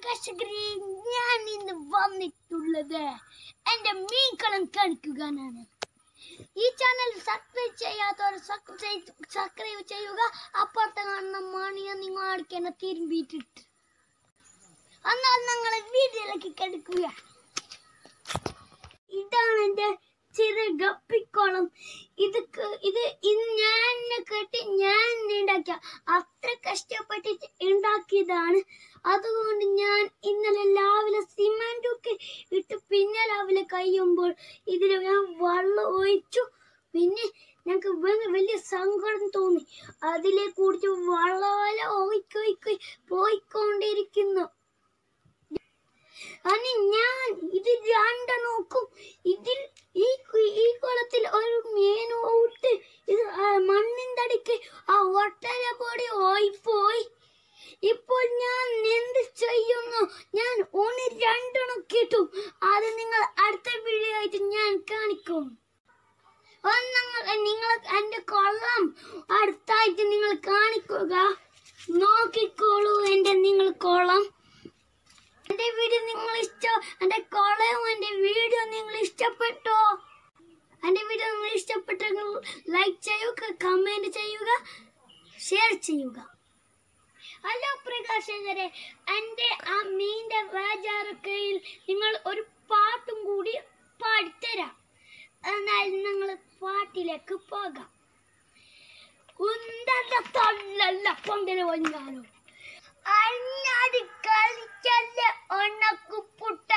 പ്രേക്ഷകരെ ഞാൻ ഇന്ന് വന്നിട്ടുള്ളത് എന്റെ മീൻകളം കാണിക്കുവാനാണ് ഈ ചാനൽ സബ്സ്ക്രൈബ് ചെയ്യാത്തവർ സബ്സ്ക്രൈബ് സബ്സ്ക്രൈബ് ചെയ്യുക അപ്പുറത്ത് കാണുന്ന മണിയെ നിങ്ങൾ അടിക്കുന്ന തിരുമ്പിയിട്ടിട്ട് എന്നാൽ ഞങ്ങൾ വീട്ടിലേക്ക് കിടക്കുക ഇതാണ് എന്റെ ചെറിയ ഗപ്പിക്കോളം ഇത് ക- ഇത് ഇന്ന് ഞാൻ കെട്ടി ഞാൻ ഉണ്ടാക്കിയ അത്ര കഷ്ടപ്പെട്ടിട്ട് ഉണ്ടാക്കിയതാണ് അതുകൊണ്ട് ഞാൻ ഇന്നലെ രാവിലെ സിമെന്റ് ഒക്കെ ഇട്ട് പിന്നെ രാവിലെ കഴിയുമ്പോൾ ഇതിൽ ഞാൻ വെള്ളം ഒഴിച്ചു പിന്നെ ഞങ്ങൾക്ക് വ- വലിയ സങ്കടം തോന്നി അതിലെ കുറിച്ച് വെള്ളം ഒഴിക്കൊഴിക്കൊ പോയിക്കൊണ്ടിരിക്കുന്നു അനി ഞാൻ ഇത് രണ്ട നോക്കും ഇതിൽ ഈ കു- ഈ കുളത്തിൽ ഒരു മീൻ ഔട്ട് ഇത് ആ മണ്ണിന്റെ അടിക്ക് ആ ഒട്ടര പൊടി ഓയിപ്പോയി ഇപ്പോൾ ഞാൻ എന്ത് ചെയ്യുന്നു ഞാൻ ഒന്ന് രണ്ടെണ്ണം കിട്ടും അത് നിങ്ങൾ അടുത്ത വീഡിയോ ആയിട്ട് ഞാൻ കാണിക്കും ഒന്നങ്ങൾ നിങ്ങൾ എന്റെ കൊള്ളം അടുത്തായിട്ട് നിങ്ങൾ കാണിക്കുക നോക്കിക്കോളൂ എന്റെ നിങ്ങൾ കൊള്ളം എന്റെ വീഡിയോ നിങ്ങൾ ഇഷ്ടം എന്റെ കൊളയും എന്റെ വീഡിയോ നിങ്ങൾ ഇഷ്ടപ്പെട്ടോ എന്റെ വീഡിയോ നിങ്ങൾ ഇഷ്ടപ്പെട്ടെങ്കിൽ ലൈക്ക് ചെയ്യുക കമന്റ് ചെയ്യുക ഷെയർ ചെയ്യുക ഹലോ പ്രകാശകരെ എന്റെ ആ മീന്റെ വേജാറക്കയിൽ നിങ്ങൾ ഒരു പാട്ടും കൂടി പാടിത്തരാം എന്നാൽ നിങ്ങൾ പാട്ടിലേക്ക് പോകാം ഉണ്ടല്ല തള്ളല്ല പൊങ്കല് വന്നാലോ അഞ്ഞാടി കളിക്കല്ല ഒണക്കുപുട്ട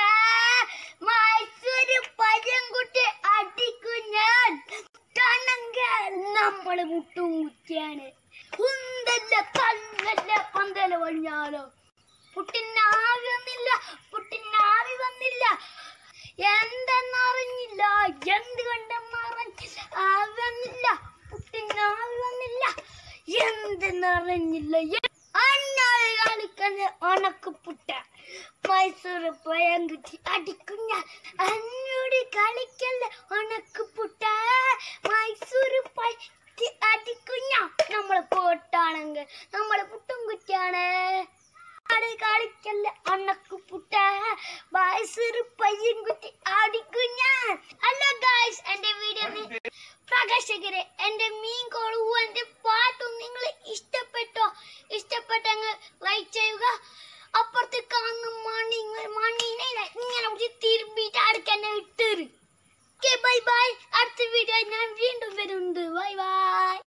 മൈസൂര് പഴംകുട്ടി അടിക്കും ഞാൻ കണങ്ക നമ്മള് മുട്ടും കുത്തിയാണ് ഉണ്ടല്ല തള്ളല്ല പന്തല വഞ്ഞാലോ പുട്ടിനാവി വന്നില്ല പുട്ടിനാവി വന്നില്ല എന്തെന്നറിഞ്ഞില്ല എന്ത് കണ്ടെന്നറിഞ്ഞില്ല ആവുന്നില്ല പുട്ടിനാവി വന്നില്ല എന്തെന്നറിഞ്ഞില്ല അന്നാള് കളിക്കുന്ന ഉണക്ക് പുട്ട മൈസൂർ പഴംകുട്ടി അടിക്കും ഞാൻ അന്നോട് കളിക്കല്ല ഉണക്ക് പുട്ട മൈസൂർ പറ്റി അടിക്കും ഞാൻ നമ്മള് പോട്ടാണെങ്കിൽ നമ്മള് പുട്ടും കുറ്റിയാണ് ആട് കളിക്കല്ല അണ്ണക്ക് പുട്ട മൈസൂർ പയ്യൻകുട്ടി അടിക്കും ഞാൻ ഹലോ ഗായ്സ് എന്റെ വീഡിയോ പ്രകാശകരെ എന്റെ മീൻ കോളവും എന്റെ പാട്ടും നിങ്ങൾ ഇഷ്ടപ്പെട്ടോ ഇഷ്ടപ്പെട്ടെങ്കിൽ ലൈക്ക് ചെയ്യുക അപ്പുറത്ത് കാണുന്ന മണി മണീനെ ഇങ്ങനെ പിടിച്ച് തിരുമ്പിട്ട് അടുക്കന്നെ ഇട്ടേര് ഓക്കെ ബൈ ബൈ അടുത്ത വീഡിയോ